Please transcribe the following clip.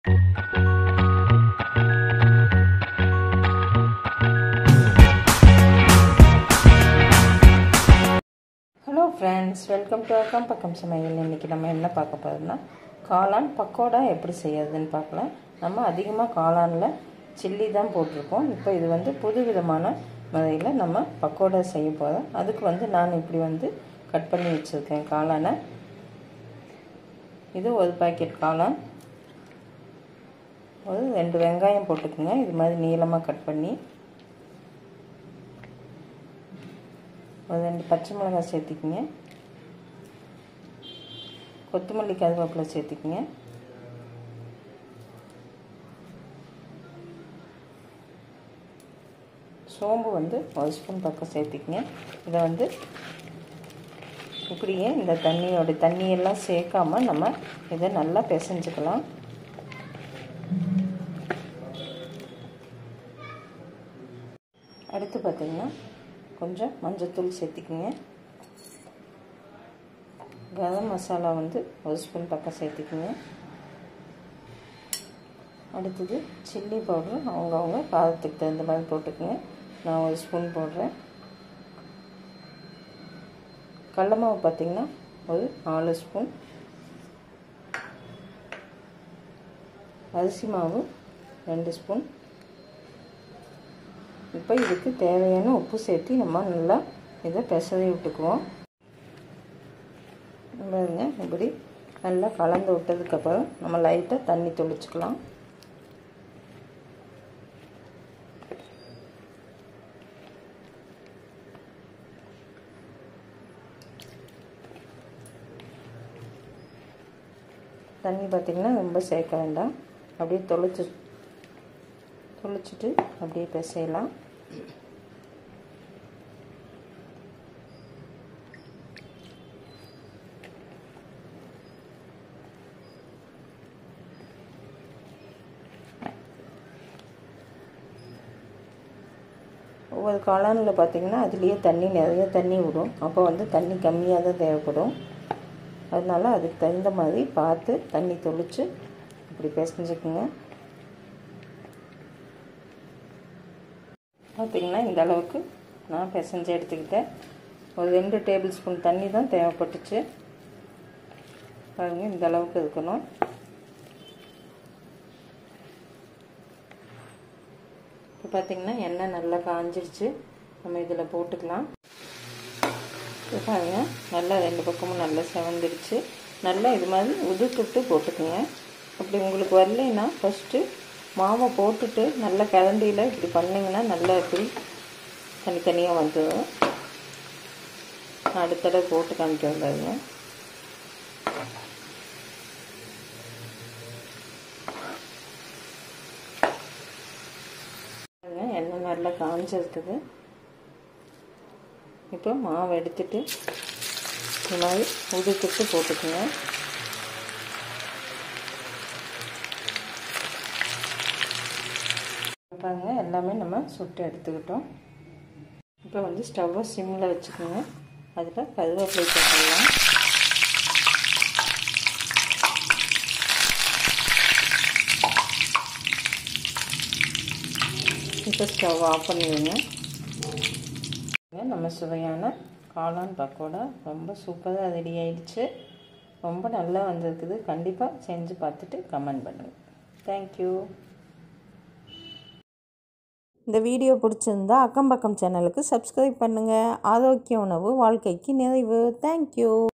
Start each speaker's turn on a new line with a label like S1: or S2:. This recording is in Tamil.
S1: ஹலோ ஃப்ரெண்ட்ஸ் வெல்கம் டு அக்கம் பக்கம் சமையல் இன்றைக்கி நம்ம என்ன பார்க்க போகிறோம்னா காளான் பக்கோடா எப்படி செய்யறதுன்னு பார்க்கலாம் நம்ம அதிகமாக காளானில் சில்லி தான் போட்டிருக்கோம் இப்போ இது வந்து புது விதமான முறையில் நம்ம பக்கோடா செய்ய போகிறோம் அதுக்கு வந்து நான் இப்படி வந்து கட் பண்ணி வச்சுருக்கேன் காளானை இது ஒரு பாக்கெட் காளான் ஒரு ரெண்டு வெங்காயம் போட்டுக்கோங்க இது மாதிரி நீளமாக கட் பண்ணி ஒரு ரெண்டு பச்சை மிளகாய் சேர்த்திக்கிங்க கொத்தமல்லி கருவேப்பிலை சேர்த்திக்கிங்க சோம்பு வந்து ஒரு ஸ்பூன் பக்கம் சேர்த்திக்கிங்க இதை வந்து இப்படியே இந்த தண்ணியோட தண்ணியெல்லாம் சேர்க்காம நம்ம இதை நல்லா பிசைஞ்சுக்கலாம் அடுத்து பார்த்திங்கன்னா கொஞ்சம் மஞ்சத்தூள் சேர்த்திக்கிங்க கரம் மசாலா வந்து ஒரு ஸ்பூன் பக்கம் சேர்த்திக்கிங்க அடுத்தது சில்லி பவுட்ரு அவங்கவுங்க காரத்துக்கு தகுந்த மாதிரி போட்டுக்கோங்க நான் ஒரு ஸ்பூன் போடுறேன் கடல மாவு பார்த்திங்கன்னா ஒரு நாலு ஸ்பூன் அரிசி மாவு ரெண்டு ஸ்பூன் இப்போ இதுக்கு தேவையான உப்பு சேர்த்து நம்ம நல்லா இதை பெசரி விட்டுக்குவோம் பாருங்க இப்படி நல்லா கலந்து விட்டதுக்கப்புறம் நம்ம லைட்டாக தண்ணி தெளிச்சுக்கலாம் தண்ணி பார்த்திங்கன்னா ரொம்ப சேர்க்க வேண்டாம் அப்படியே தொளிச்சு தொளிச்சிட்டு அப்படியே பிசையலாம் ஒவ்வொரு காளானில் பார்த்திங்கன்னா அதுலேயே தண்ணி நிறைய தண்ணி விடும் அப்போ வந்து தண்ணி கம்மியாக தான் தேவைப்படும் அதனால் அதுக்கு தகுந்த மாதிரி பார்த்து தண்ணி தொளித்து இப்படி பிசைஞ்சுக்குங்க பார்த்திங்கன்னா இந்த அளவுக்கு நான் பிசைஞ்சு எடுத்துக்கிட்டேன் ஒரு ரெண்டு டேபிள் ஸ்பூன் தண்ணி தான் தேவைப்பட்டுச்சு பாருங்கள் இந்த அளவுக்கு இருக்கணும் இப்போ பார்த்திங்கன்னா எண்ணெய் நல்லா காஞ்சிருச்சு நம்ம இதில் போட்டுக்கலாம் இப்போ பாருங்கள் நல்லா ரெண்டு பக்கமும் நல்லா செவந்துருச்சு நல்லா இது மாதிரி உதுத்துட்டு போட்டுக்குங்க அப்படி உங்களுக்கு வரலைன்னா ஃபஸ்ட்டு மாவை போட்டுட்டு நல்லா கிளண்டியில் இப்படி பண்ணிங்கன்னா நல்லா இப்படி தனித்தனியாக வந்துடும் அடுத்த தடவை போட்டு காமிக்க வந்தாருங்க எண்ணெய் நல்லா காஞ்சிருக்குது இப்போ மாவு எடுத்துட்டு இந்த மாதிரி உதுத்துட்டு போட்டுக்குங்க பாருங்க எல்லாமே நம்ம சுட்டு எடுத்துக்கிட்டோம் இப்போ வந்து ஸ்டவ்வை சிம்மில் வச்சுக்கோங்க அதில் கருவேப்பிலை போட்டுடலாம் இப்போ ஸ்டவ் ஆஃப் பண்ணிடுங்க நம்ம சுவையான காளான் பக்கோடா ரொம்ப சூப்பராக ரெடி ஆயிடுச்சு ரொம்ப நல்லா வந்திருக்குது கண்டிப்பாக செஞ்சு பார்த்துட்டு கமெண்ட் பண்ணுங்கள் தேங்க்யூ
S2: இந்த வீடியோ பிடிச்சிருந்தா அக்கம் பக்கம் சேனலுக்கு சப்ஸ்கிரைப் பண்ணுங்கள் ஆரோக்கிய உணவு வாழ்க்கைக்கு நிறைவு தேங்க்யூ